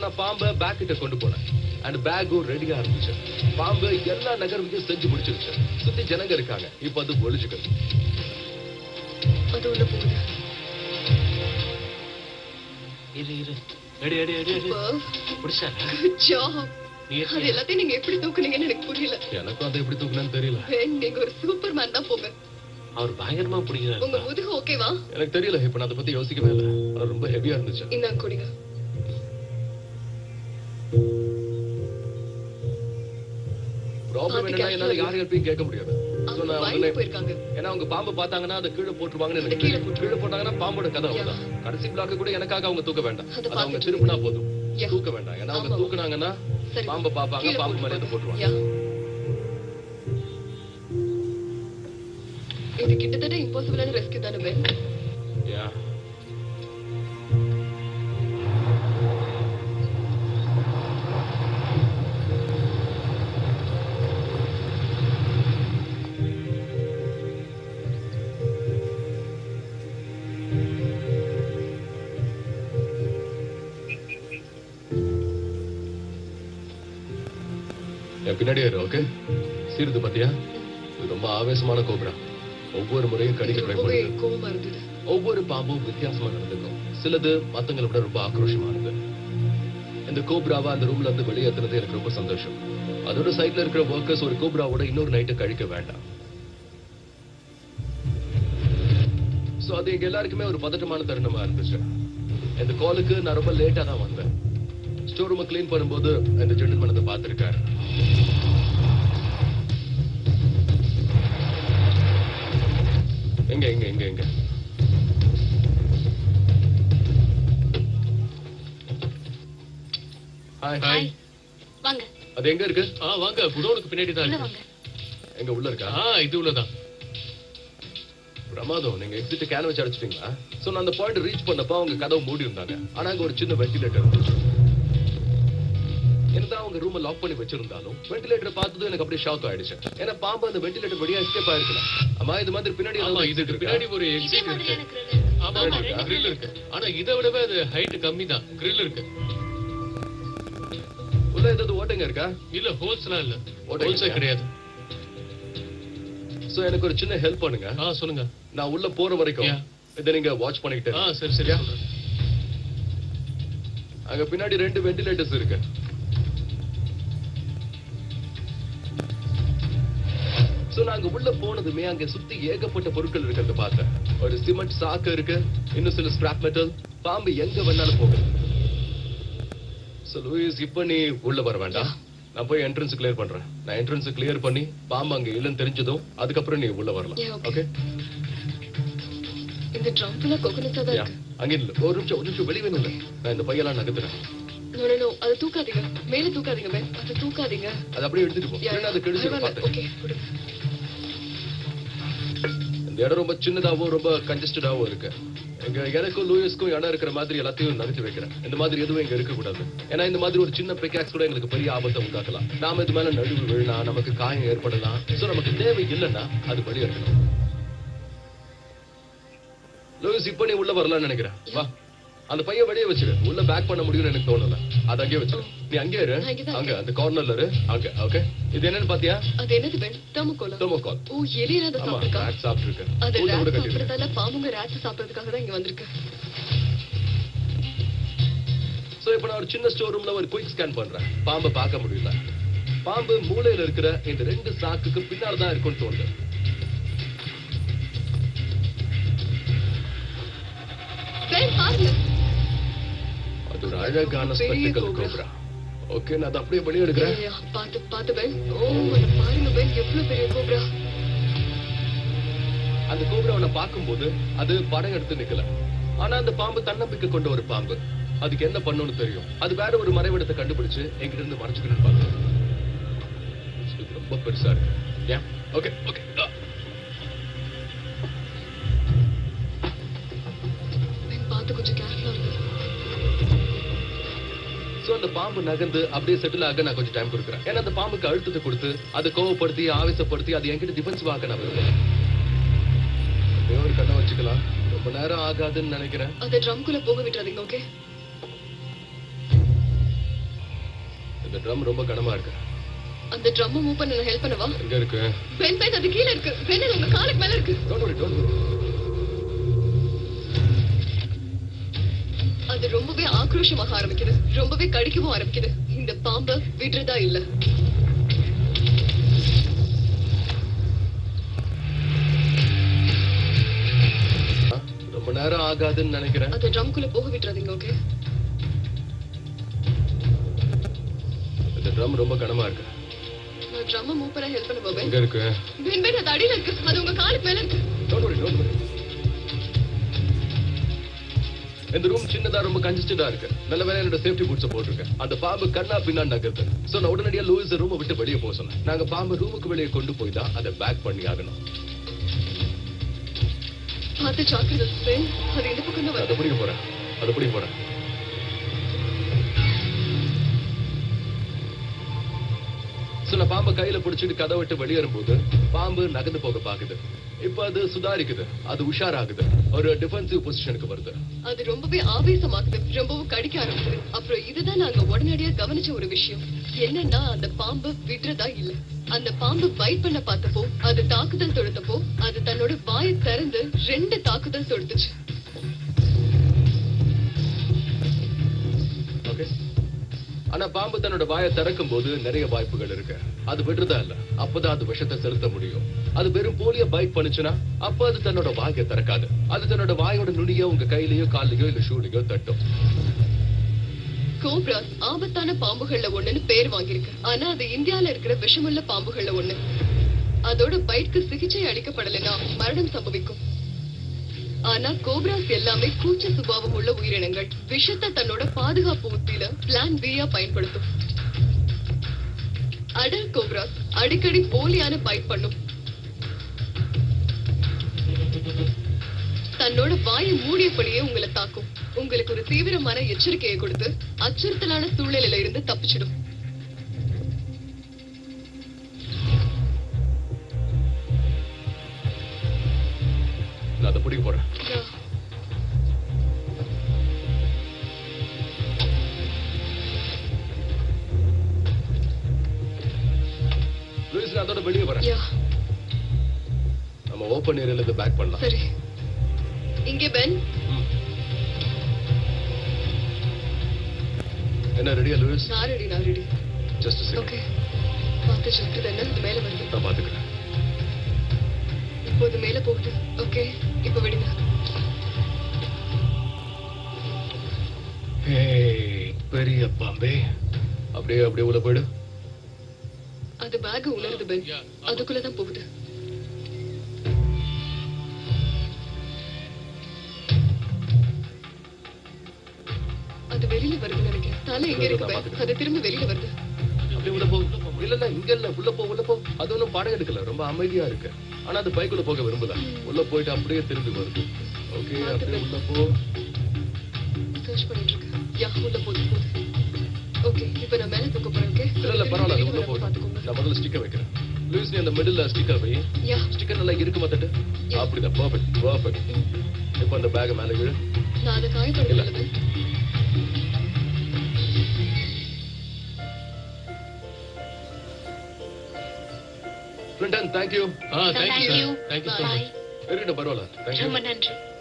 நான் பாம்பை பேக் கிட்ட கொண்டு போனேன் அண்ட் பேக்கும் ரெடியா இருந்துச்சு பாம்பு எல்லா நகர்வையும் செஞ்சு முடிச்சிருச்சு சுத்தி ஜனங்க இருக்காங்க இப்ப அது ஒழிச்சுக்கிறது அது உள்ள போகுது இரு இரு எடு எடு எடு எடு பிடிச்சா Good job. நீ அது எல்லாத்தையும் நீங்க எப்படி தூக்குனீங்கன்னு எனக்கு புரியல எனக்கும் அதை எப்படி தூக்கணும்னு தெரியல Ben, நீங்க ஒரு சூப்பர் மேன் தான் போங்க அவர் பயங்கரமா உங்க பிடிக்கிறாரு முதுகு ஓகேவா எனக்கு தெரியல இப்ப நான் அதை பத்தி யோசிக்கவே இல்லை அது ரொம்ப ஹெவியா இருந்துச்சு இந்தாங்க குடிங்க ப்ராப்ளம் பாத்து என்னன்னா என்னால careful-ஆ யார் ஹெல்ப்பையும் கேட்க முடியாது So அவங்க நான் பயந்து உடனே போயிருக்காங்க ஏன்னா அவங்க பாம்பு பார்த்தாங்கன்னா அதை கீழே போட்டுருவாங்கன்னு எனக்கு கீழே தெரியும். கீழே போட்டாங்கன்னா பாம்போட கதை அவ்வளவுதான் கடைசி பிளாக் கூட எனக்காக அவங்க தூக்க வேண்டாம் அதை அது அவங்க பார்த்துட்டு திருப்பினா போதும் Yeah. தூக்க வேண்டாம் ஏன்னா அவங்க ஆமா. தூக்குனாங்கன்னா சரி பாம்பை பார்ப்பாங்க கீழே பாம்பு மேல போட்டு இருந்து போட்டுருவாங்க Yeah. இது கிட்டத்தட்ட இம்பாசிபிளான ரெஸ்கியூ தானே Ben? Yeah. என் பின்னாடியே இரு ஓகே சீருது பாத்தியா இது ரொம்ப ஆவேசமான கோப்ரா ஒவ்வொரு முறையும் கடிக்க ட்ரை ரொம்பவே பண்ணுது கோவமா இருந்தது ஒவ்வொரு பாம்பும் வித்தியாசமா நடந்துக்கும் சிலது மத்தவங்களை விட ரொம்ப ஆக்ரோஷமானது இந்த கோப்ராவை அந்த ரூம்ல இருந்து வெளியேத்துனது எனக்கு ரொம்ப சந்தோஷம் அதோட சைட்ல இருக்கிற ஒர்க்கர்ஸ் ஒரு கோப்ராவோட இன்னொரு நைட்டு கழிக்க வேண்டாம் சோ அது எங்க எல்லாருக்குமே ஒரு பதட்டமான தருணமா இருந்துச்சு இந்த காலுக்கு நான் ரொம்ப லேட்டா தான் வந்தேன் ஸ்டோர் ரூமை க்ளீன் பண்ணும்போது இந்த ஜென்டில்மேன் அதை பார்த்திருக்காரு எங்க எங்க எங்க எங்க ஹாய் ஹாய் வாங்க அது எங்க இருக்கு ஆ வாங்க குடோனுக்கு பின்னாடி தான் உள்ள இருக்கு வாங்க எங்க உள்ள இருக்கா ஆ இது உள்ளதான் பிரமாதம் நீங்க எக்ஸிட் கேன் வச்சு அடிச்சிட்டீங்களா சோ நான் அந்த பாயிண்ட் ரீச் பண்ணப்ப அவங்க கதவு மூடி இருந்தாங்க ஆனா அங்க ஒரு சின்ன வென்டிலேட்டர் இருந்துச்சு என்னதான் அவங்க ரூம லாக் பண்ணி வச்சிருந்தாலும் வென்டிலேட்டர் பார்த்ததும் எனக்கு அப்படியே ஷாக் ஆயிடுச்சு ஏன்னா பாம்பு அந்த வென்டிலேட்டர் வழியா எஸ்கேப் ஆயிருக்கலாம் அம்மா இது மாதிரி பின்னாடி ஆமா ஏதாவது இதுக்கு exit இருக்கா? பின்னாடி ஒரு இதே எக்ஸிட் இருக்கு மாதிரியான grill ஆமா ஆமா இருக்கா? grill இருக்கு ஆனா இதை விடவே அது ஹைட் கம்மி தான் grill இருக்கு உள்ள ஏதாவது ஓட்டைங்க இருக்கா இல்ல ஹோல்ஸ்லாம் இல்ல ஓட்டை ஹோல்ஸே இல்லையா? கிடையாது சோ எனக்கு ஒரு சின்ன ஹெல்ப் பண்ணுங்க ஆ சொல்லுங்க நான் உள்ள போற வரைக்கும் Yeah. இதை நீங்க வாட்ச் பண்ணிக்கிட்டு ஆ இருங்க. சரி சரி Yeah. சொல்றேன். அங்க பின்னாடி ரெண்டு வென்டிலேட்டர்ஸ் இருக்கு சோ நாங்க உள்ள போனதுமே அங்க சுத்தி ஏகப்பட்ட பொருட்கள் இருக்கிறத பார்த்தேன் ஒரு சிமெண்ட் சாக்கு இருக்கு இன்னும் சில ஸ்கிராப் மெட்டல் பாம்பு எங்க வேணாலும் போகுது சோ லூயிஸ் இப்ப நீ உள்ள வர வேண்டாம் நான் போய் என்ட்ரன்ஸ் கிளியர் பண்றேன் நான் என்ட்ரன்ஸ் கிளியர் பண்ணி பாம்பு அங்க இல்லைன்னு தெரிஞ்சதும் அதுக்கப்புறம் நீ உள்ள வரலாம் Yeah, okay. ஓகே இந்த ட்ரம் ஃபுல்லா கோகனட்டா தான் இருக்கு அங்க இல்ல ஒரு நிமிஷம் ஒரு நிமிஷம் வெளியே வேணும் நான் இந்த பையெல்லாம் நகர்த்துறேன் நோ நோ நோ அதை தூக்காதீங்க மேல தூக்காதீங்க Ben. அதை தூக்காதீங்க அது அப்படியே எடுத்துட்டு போ Yeah, இல்லைன்னா அது கிழிச்சு பரவாயில்ல. பார்த்தேன் Okay, கொடுங்க. இந்த இடம் ரொம்ப சின்னதாவும் ரொம்ப கன்ஜஸ்டடாவும் இருக்கு எங்க எனக்கும் லூயிஸ்க்கும் இடம் இருக்கிற மாதிரி எல்லாத்தையும் நகர்த்தி வைக்கிறேன் இந்த மாதிரி எதுவும் இங்க இருக்க கூடாது ஏன்னா இந்த மாதிரி ஒரு சின்ன பிக்காக்ஸ் கூட எங்களுக்கு பெரிய ஆபத்தை உண்டாக்கலாம் நாம இது மேல நடுவு விழலாம் நமக்கு காயம் ஏற்படலாம் சோ நமக்கு தேவை இல்லைன்னா அது வெளியே இருக்கணும் லூயிஸ் இப்ப நீ உள்ள வரலாம்னு நினைக்கிறேன் வா அந்த பையன் வெளியே வச்சிரு உள்ள பேக் பண்ண முடியும்னு எனக்கு தோணல அது அங்கேயே வச்சிரு நீ அங்கே இரு நான் இங்கதான் அங்க அந்த கார்னர்ல இரு அங்க ஓகே இது என்னன்னு பாத்தியா அது என்னது Ben? thermocol-ஆ? தெர்மோகால் ஓ எலியராத ஆமா சாப்பிட்டுருக்கா rat சாப்பிட்டிருக்கு அது கூண்டு கூட rat கட்டிருக்கு சாப்பிடறதால பாம்புங்க ரேட்ஸ் சாப்பிடறதுக்காக தான் இங்க வந்திருக்கு சோ இப்போ நான் ஒரு சின்ன ஸ்டோர் ரூம்ல ஒரு குயிக் ஸ்கேன் பண்றேன் பாம்பை பார்க்க முடியல பாம்பு மூலையில இருக்கிற இந்த ரெண்டு சாக்குக்கு பின்னால தான் இருக்கும்னு தோணுது Ben, பாருங்க அது ஒரு அழகான பெரிய ஸ்பெக்டிகல் cobra. கோப்ரா ஓகே நான் அதை அப்படியே வெளியே எடுக்கிறேன் Yeah, yeah, பாத்து பாத்து பென் ஓ அதை பாருங்க பென் எவ்வளவு பெரிய கோப்ரா அந்த கோப்ராவை பார்க்கும்போது அது படம் எடுத்து நிக்கல ஆனா அந்த பாம்பு தன்னம்பிக்கை கொண்ட ஒரு பாம்பு அதுக்கு என்ன பண்ணணும்னு தெரியும் அது வேற ஒரு மறைவிடத்தை கண்டுபிடிச்சு என்கிட்ட இருந்து மறைச்சுக்கணும்னு பார்த்தேன் இது ரொம்ப பெருசா இருக்கு ஏன் ஓகே ஓகே பென் பார்த்து கொஞ்சம் கேர்ஃபுல்லா இருக்கு சோ அந்த பாம்பு நகர்ந்து அப்படியே செட்டில் ஆக நான் கொஞ்சம் டைம் கொடுக்குறேன் ஏன்னா அந்த பாம்புக்கு அழுத்தத்தை கொடுத்து அதை கோவப்படுத்தி ஆவேசப்படுத்தி அது என்கிட்ட டிஃபென்சிவ் ஆக நான் விரும்புறேன் ஒரே ஒரு கண்ணை வச்சுக்கலாம் ரொம்ப நேரம் ஆகாதுன்னு நினைக்கிறேன் அந்த ட்ரம்குள்ள போக விட்டுறாதீங்க ஓகே இந்த ட்ரம் ரொம்ப கனமா இருக்கு அந்த ட்ரம் மூவ் பண்ண நான் ஹெல்ப் பண்ணவா எங்க இருக்கு பென் பென் அது கீழ இருக்கு பென் அது உங்க காலுக்கு மேல இருக்கு டோன்ட் வரி டோன்ட் வரி அது ரொம்பவே ஆக்ரோஷமாக ஆரம்பிக்குது ரொம்பவே கடிக்கவும் ஆரம்பிக்குது இந்த பாம்பை விடுறதா இல்ல ரொம்ப நேரம் ஆகாதுன்னு நினைக்கிறேன் அந்த ட்ரம்குள்ள போக விட்டுறாதீங்க ஓகே இந்த ட்ரம் ரொம்ப கனமா இருக்கு நான் ட்ரம் மூவ் பண்ண ஹெல்ப் பண்ணவா பென் எங்க இருக்கு பென் பென் அது அடியில இருக்கு அது உங்க காலுக்கு மேல இருக்கு டோன்ட் வரி டோன்ட் வரி இந்த ரூம் சின்னதா ரொம்ப கன்ஜஸ்டடா இருக்கு நல்ல வேலை என்னோட சேஃப்டி பூட்ஸ் போட்டிருக்கேன் அந்த பாம்பு கண்ணா பின்னா நகருது சோ நான் உடனடியா லூயிஸ் ரூமை விட்டு வெளியே போக சொன்னேன் நாங்க பாம்பு ரூமுக்கு வெளியே கொண்டு போய் தான் அதை பேக் பண்ணி ஆகணும் பார்த்து சாக்குறது பென் அது இந்த பக்கம் தான் நான் அதை வருது பிடிக்க போறேன் அதை பிடிக்க போறேன் சோ நான் பாம்பை கையில பிடிச்சிட்டு கதை விட்டு வெளியேறும்போது பாம்பு நகர்ந்து போக பாக்குது இப்ப அது சுதாரிக்குது அது உஷாராகுது ஒரு டிஃபென்சிவ் பொசிஷனுக்கு வருது அது ரொம்பவே ஆவேசமாக்குது ரொம்பவும் கடிக்க ஆரம்பிக்குது அப்புறம் இதுதான் நாங்க உடனடியா கவனிச்ச ஒரு விஷயம் என்னன்னா அந்த பாம்பு விடுறதா இல்ல அந்த பாம்பு பைட் பண்ண பார்த்தப்போ அது தாக்குதல் தொடுத்தப்போ அது தன்னோட வாயை திறந்து ரெண்டு தாக்குதல் தொடுத்துச்சு ஓகே ஆனா பாம்பு தன்னோட வாயை திறக்கும் போது நிறைய வாய்ப்புகள் இருக்கு அது விடுறதா இல்ல அப்பதான் அது விஷத்தை செலுத்த முடியும் அது வெறும் போலிய பைட் பண்ணுச்சுன்னா அப்ப அது தன்னோட வாயை திறக்காது அது தன்னோட வாயோட நுனியோ உங்க கையிலயோ கால்லயோ இல்ல ஷூலையோ தட்டும் கோப்ராஸ் ஆபத்தான பாம்புகள்ல ஒண்ணுன்னு பேர் வாங்கியிருக்கு ஆனா அது இந்தியால இருக்கிற விஷமுள்ள பாம்புகள்ல ஒண்ணு அதோட பைட்க்கு சிகிச்சை அளிக்கப்படலைன்னா மரணம் சம்பவிக்கும் ஆனா கோப்ராஸ் எல்லாமே கூச்ச சுபாவம் உள்ள உயிரினங்கள் விஷத்தை தன்னோட பாதுகாப்பு உத்தியில பிளான் பியா பயன்படுத்தும் அடல் கோப்ராஸ் அடிக்கடி போலியான பைட் பண்ணும் தன்னோட வாயை மூடியபடியே உங்களை தாக்கும் உங்களுக்கு ஒரு தீவிரமான எச்சரிக்கையை கொடுத்து அச்சுறுத்தலான சூழ்நிலையில இருந்து தப்பிச்சிடும் நான் அதை பிடிக்க போறேன் லூயிஸ் நான் அதோட வெளியே வரேன் யா நம்ம ஓப்பன் ஏரியால இருந்து பேக் பண்ணலாம் சரி இங்கே பென் ம். என்ன ரெடியா லூயிஸ் நான் ரெடி நான் ரெடி ஜஸ்ட் செகண்ட் ஓகே பார்த்து சொல்றது என்ன இது மேல வருது நான் பாத்துக்கிறேன் இப்போ இது மேல போகுது ஓகே இப்போ விடுங்க ஏய், பெரிய பாம்பே அப்படியே அப்படியே உள்ள போயிடு அது பேக் உணருது பென் அதுக்குள்ளதான் போகுது அது வெளியில வருதுன்னு நினைக்கிறேன் தலை எங்க இருக்கு பென் அது திரும்ப வெளியில வருது அப்படியே உள்ள போ இல்ல இல்ல இங்க இல்ல உள்ள போ உள்ள போ அது ஒண்ணும் படம் எடுக்கல ரொம்ப அமைதியா இருக்கு ஆனா அது பைக்குள்ள போக விரும்பல உள்ள போயிட்டு அப்படியே திரும்பி வருது ஓகே அப்படியே உள்ள போ சர்ச் பண்ணிட்டு இருக்கு யா உள்ள போகுது போகுது ஓகே இப்போ நான் மேல தூக்க போறேன் ஓகே இல்ல இல்ல பரவாயில்ல அது உள்ள போ பாத்துக்கோங்க நான் முதல்ல ஸ்டிக்கர் வைக்கிறேன் லூயிஸ் நீ அந்த மிடில் ஸ்டிக்கர் வை யா ஸ்டிக்கர் நல்லா இருக்கு மாத்தட்டு அப்படிதான் பர்ஃபெக்ட் பர்ஃபெக்ட் இப்போ அந்த பேக் மேல விழு நான் அதை காயப்படுத்தல பென் பிரிண்டன் thank you ah thank you Thank you. Sir thank you so Bye. Much இருக்கட்டும் பரவாயில்ல தேங்க்யூ ரொம்ப நன்றி